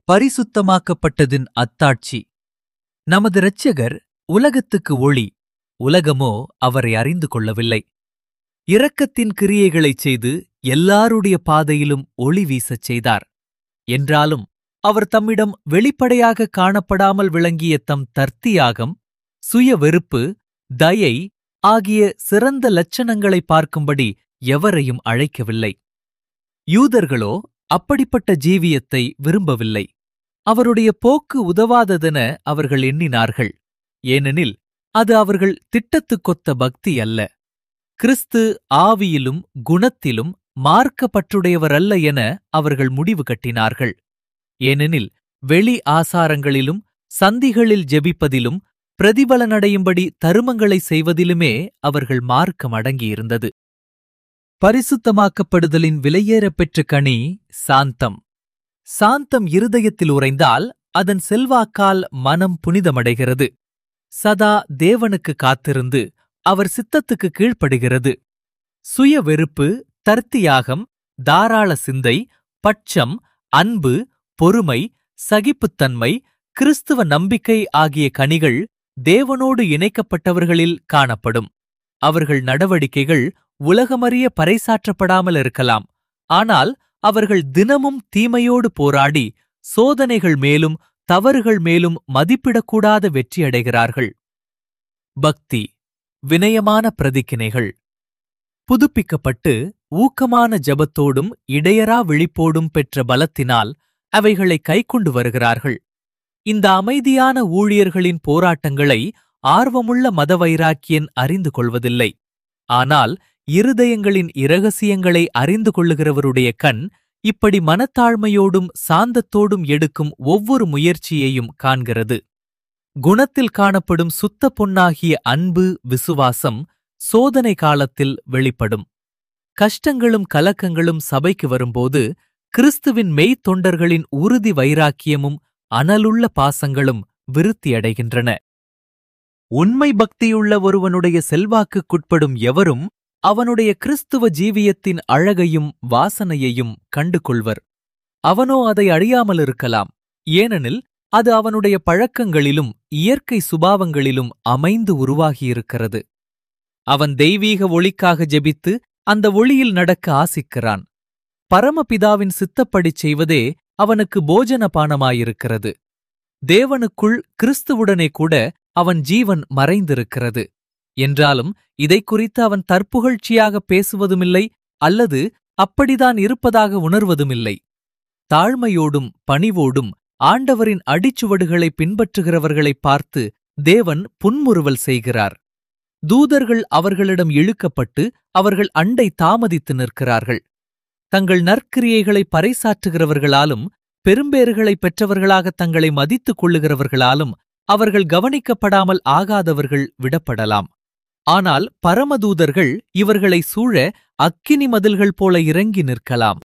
பரிசுத்தமாக்கப்பட்டதின் அத்தாட்சி நமது இரட்சகர் உலகத்துக்கு ஒளி உலகமோ அவரை அறிந்து கொள்ளவில்லை இரக்கத்தின் கிரியைகளைச் செய்து எல்லாருடைய பாதையிலும் ஒளி வீசச் செய்தார் என்றாலும் அவர் தம்மிடம் வெளிப்படையாக காணப்படாமல் விளங்கிய தம் தர்த்தியாகம் சுய வெறுப்பு தயை ஆகிய சிறந்த லட்சணங்களை பார்க்கும்படி எவரையும் அழைக்கவில்லை யூதர்களோ அப்படிப்பட்ட ஜீவியத்தை விரும்பவில்லை அவருடைய போக்கு உதவாததென அவர்கள் எண்ணினார்கள் ஏனெனில் அது அவர்கள் திட்டத்துக்கொத்த பக்தி அல்ல கிறிஸ்து ஆவியிலும் குணத்திலும் மார்க்கப்பற்றுடையவரல்ல என அவர்கள் முடிவு கட்டினார்கள் ஏனெனில் வெளி ஆசாரங்களிலும் சந்திகளில் ஜெபிப்பதிலும் பிரதிபலனடையும்படி தருமங்களை செய்வதிலுமே அவர்கள் மார்க்கம் அடங்கியிருந்தது பரிசுத்தமாக்கப்படுதலின் விலையேறப் பெற்ற கனி சாந்தம் சாந்தம் இருதயத்தில் உறைந்தால் அதன் செல்வாக்கால் மனம் புனிதமடைகிறது சதா தேவனுக்கு காத்திருந்து அவர் சித்தத்துக்கு கீழ்ப்படுகிறது சுய வெறுப்பு தர்த்தியாகம் தாராள சிந்தை பட்சம் அன்பு பொறுமை சகிப்புத்தன்மை கிறிஸ்துவ நம்பிக்கை ஆகிய கனிகள் தேவனோடு இணைக்கப்பட்டவர்களில் காணப்படும் அவர்கள் நடவடிக்கைகள் உலகமறிய பறைசாற்றப்படாமல் இருக்கலாம் ஆனால் அவர்கள் தினமும் தீமையோடு போராடி சோதனைகள் மேலும் தவறுகள் மேலும் மதிப்பிடக்கூடாத வெற்றியடைகிறார்கள் பக்தி வினயமான பிரதிக்கினைகள் புதுப்பிக்கப்பட்டு ஊக்கமான ஜபத்தோடும் இடையரா விழிப்போடும் பெற்ற பலத்தினால் அவைகளை கைக்கொண்டு வருகிறார்கள் இந்த அமைதியான ஊழியர்களின் போராட்டங்களை ஆர்வமுள்ள மதவைராக்கியன் அறிந்து கொள்வதில்லை ஆனால் இருதயங்களின் இரகசியங்களை அறிந்து கொள்ளுகிறவருடைய கண் இப்படி மனத்தாழ்மையோடும் சாந்தத்தோடும் எடுக்கும் ஒவ்வொரு முயற்சியையும் காண்கிறது குணத்தில் காணப்படும் சுத்த பொன்னாகிய அன்பு விசுவாசம் சோதனை காலத்தில் வெளிப்படும் கஷ்டங்களும் கலக்கங்களும் சபைக்கு வரும்போது கிறிஸ்துவின் மெய்த்தொண்டர்களின் உறுதி வைராக்கியமும் அனலுள்ள பாசங்களும் விருத்தியடைகின்றன உண்மை பக்தியுள்ள ஒருவனுடைய செல்வாக்குக்குட்படும் எவரும் அவனுடைய கிறிஸ்துவ ஜீவியத்தின் அழகையும் வாசனையையும் கண்டு கொள்வர் அவனோ அதை அழியாமல் இருக்கலாம் ஏனெனில் அது அவனுடைய பழக்கங்களிலும் இயற்கை சுபாவங்களிலும் அமைந்து உருவாகியிருக்கிறது அவன் தெய்வீக ஒளிக்காக ஜெபித்து அந்த ஒளியில் நடக்க ஆசிக்கிறான் பரமபிதாவின் சித்தப்படிச் செய்வதே அவனுக்கு போஜன பானமாயிருக்கிறது தேவனுக்குள் கிறிஸ்துவுடனே கூட அவன் ஜீவன் மறைந்திருக்கிறது என்றாலும் இதை குறித்து அவன் தற்புகழ்ச்சியாக பேசுவதுமில்லை அல்லது அப்படிதான் இருப்பதாக உணர்வதுமில்லை தாழ்மையோடும் பணிவோடும் ஆண்டவரின் அடிச்சுவடுகளை பின்பற்றுகிறவர்களை பார்த்து தேவன் புன்முறுவல் செய்கிறார் தூதர்கள் அவர்களிடம் இழுக்கப்பட்டு அவர்கள் அண்டை தாமதித்து நிற்கிறார்கள் தங்கள் நற்கிரியைகளை பறைசாற்றுகிறவர்களாலும் பெரும்பேறுகளை பெற்றவர்களாக தங்களை மதித்துக் கொள்ளுகிறவர்களாலும் அவர்கள் கவனிக்கப்படாமல் ஆகாதவர்கள் விடப்படலாம் ஆனால் பரமதூதர்கள் இவர்களை சூழ அக்கினி மதில்கள் போல இறங்கி நிற்கலாம்